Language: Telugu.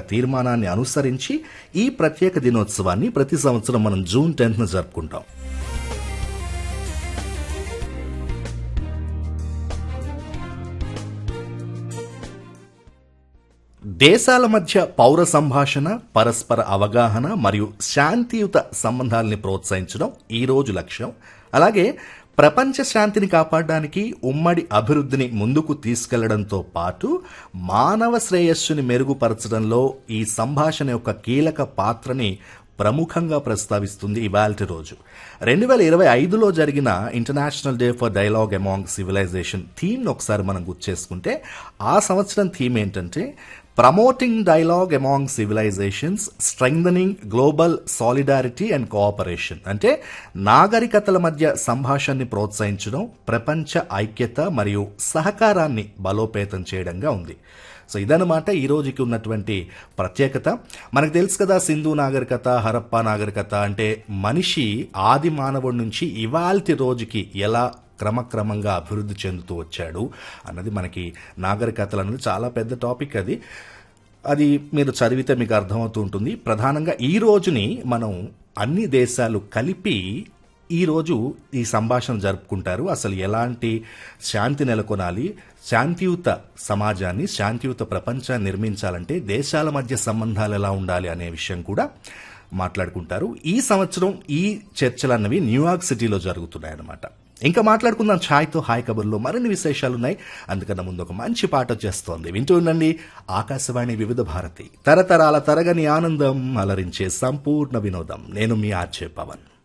తీర్మానాన్ని అనుసరించి ఈ ప్రత్యేక దినోత్సవాన్ని ప్రతి సంవత్సరం మనం జూన్ టెన్త్ జరుపుకుంటాం దేశాల మధ్య పౌర సంభాషణ పరస్పర అవగాహన మరియు శాంతియుత సంబంధాలని ప్రోత్సహించడం ఈ రోజు లక్ష్యం అలాగే ప్రపంచ శాంతిని కాపాడడానికి ఉమ్మడి అభివృద్ధిని ముందుకు తీసుకెళ్లడంతో పాటు మానవ శ్రేయస్సుని మెరుగుపరచడంలో ఈ సంభాషణ యొక్క కీలక పాత్రని ప్రముఖంగా ప్రస్తావిస్తుంది ఇవాల్టి రోజు రెండు వేల ఇరవై ఐదులో జరిగిన international day for dialogue among civilization థీమ్ను ఒకసారి మనం గుర్చేసుకుంటే ఆ సంవత్సరం థీమ్ ఏంటంటే promoting dialogue among civilizations strength global solidarity and cooperation అంటే నాగరికతల మధ్య సంభాషణని ప్రోత్సహించడం ప్రపంచ ఐక్యత మరియు సహకారాన్ని బలోపేతం చేయడంగా ఉంది సో ఇదనమాట ఈ రోజుకి ఉన్నటువంటి ప్రత్యేకత మనకు తెలుసు కదా సింధు నాగరికత హరప్ప నాగరికత అంటే మనిషి ఆది మానవుడి నుంచి ఇవాల్టి రోజుకి ఎలా క్రమక్రమంగా అభివృద్ధి చెందుతూ వచ్చాడు అన్నది మనకి నాగరికతలు అనేది చాలా పెద్ద టాపిక్ అది అది మీరు చదివితే మీకు అర్థమవుతూ ఉంటుంది ప్రధానంగా ఈ రోజుని మనం అన్ని దేశాలు కలిపి ఈ రోజు ఈ సంభాషణ జరుపుకుంటారు అసలు ఎలాంటి శాంతి నెలకొనాలి శాంతియుత సమాజాన్ని శాంతియుత ప్రపంచాన్ని నిర్మించాలంటే దేశాల మధ్య సంబంధాలు ఎలా ఉండాలి అనే విషయం కూడా మాట్లాడుకుంటారు ఈ సంవత్సరం ఈ చర్చలు అన్నవి న్యూయార్క్ సిటీలో జరుగుతున్నాయన్నమాట ఇంకా మాట్లాడుకుందాం ఛాయ్తో హాయ్ కబుర్లో మరిన్ని విశేషాలు ఉన్నాయి అందుకన్నా ముందు ఒక మంచి పాట వచ్చేస్తోంది వింటూ ఉండండి ఆకాశవాణి వివిధ భారతి తరతరాల తరగని ఆనందం అలరించే సంపూర్ణ వినోదం నేను మీ ఆర్చే పవన్